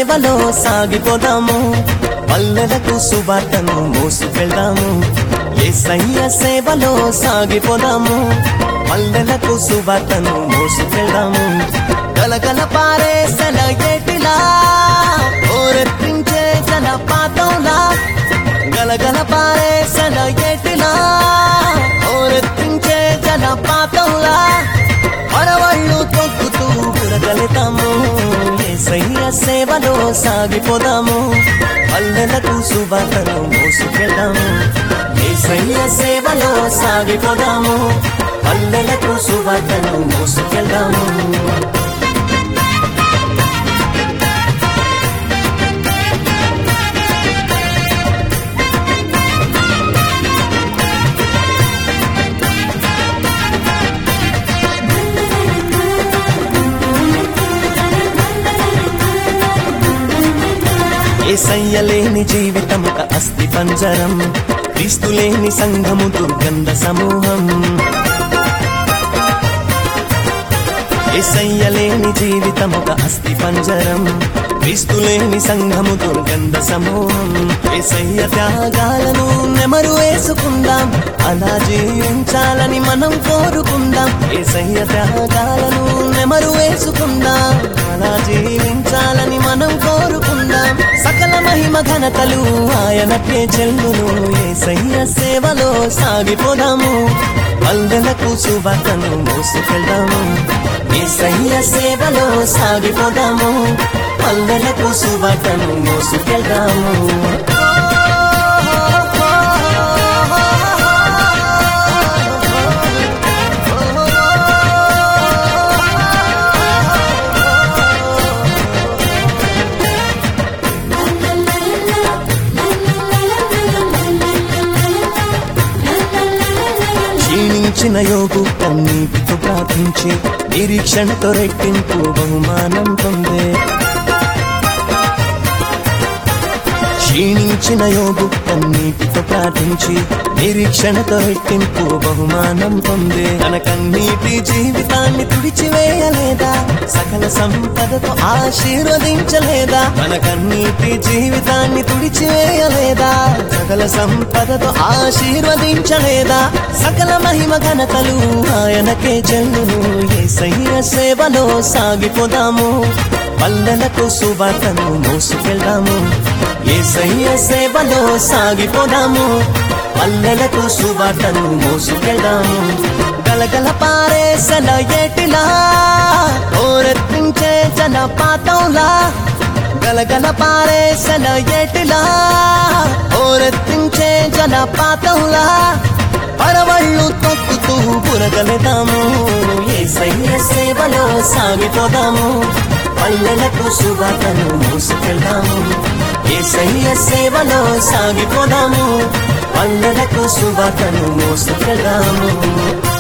సేవలో సాగిపోదాము పల్లెలకు సువార్తను మోసుకెళ్దాము ఏసయ్య సేవలో సాగిపోదాము పల్లెలకు సువార్తను మోసుకెళ్దాము గలగల పారేసల ఏటిలా ఓరెత్తించే జలపాతంలా గలగల పారేసల ఏటిలా ఓరెత్తించే జలపాతంలా పరవళ్ళు తొక్కుతూ బురగలుతాము ఏసయ్య సేవలో సాగిపోదాము పల్లెలకు సువార్తను మోసుకెళ్దాము ఏసయ్య సేవలో సాగిపోదాము పల్లెలకు సువార్తను మోసుకెళ్దాము ఏసయ్య లేని జీవితం ఒక అస్థి పంజరం క్రీస్తు లేని సంఘము దుర్గంధ సమూహం ఏసయ్య లేని జీవితం ఒక అస్థి పంజరం క్రీస్తు లేని సంఘము దుర్గంధ సమూహం ఏసయ్య త్యాగాలను నెమరు వేసుకుందాం అలా జీవించాలని మనం కోరుకుందాం ఏసయ్య త్యాగాలను నెమరు వేసుకుందాం అలా జీవించాలని మనం కోరుకుందాం సకల మహిమ ఘనతలు ఆయనకే చెల్లును ఏసయ్య సేవలో సాగిపోదాము పల్లెలకు సువార్తను మోసుకెళ్దాము ఏసయ్య సేవలో సాగిపోదాము పల్లెలకు సువార్తను మోసుకెళ్దాము క్షీణించిన యోగు కన్నీటితో ప్రార్థించి నిరీక్షణతో రెట్టింపు బహుమానం పొందే క్షీణించిన యోగు కన్నీటితో ప్రార్థించి నిరీక్షణతో రెట్టింపు బహుమానం పొందే తన కన్నీటి జీవితాన్ని తుడిచివేయలేదా సకల సంపదతో ఆశీర్వదించలేదా తన కన్నీటి జీవితాన్ని తుడిచివేయలేదా సకల సంపదతో ఆశీర్వదించలేదా సకల మహిమ ఘనతలు ఆయనకే చెల్లును ఏసయ్య సేవలో సాగిపోదాము పల్లెలకు సువార్తను మోసుకెళ్దాము ఏసయ్య సేవలో సాగిపోదాము పల్లెలకు సువార్తను మోసుకెళ్దాము గలగల పారేసల ఏటిలా ఓరెత్తించే జలపాతంలా గలగల పారేసల ఏటిలా ఓరెత్తించే జలపాతంలా పరవళ్ళు తొక్కుతూ బురగలుతాము ఏసయ్య సేవలో సాగిపోదాము పల్లెలకు సువార్తను మోసుకెళ్దాము ఏసయ్య సేవలో సాగిపోదాము పల్లెలకు సువార్తను మోసుకెళ్దాము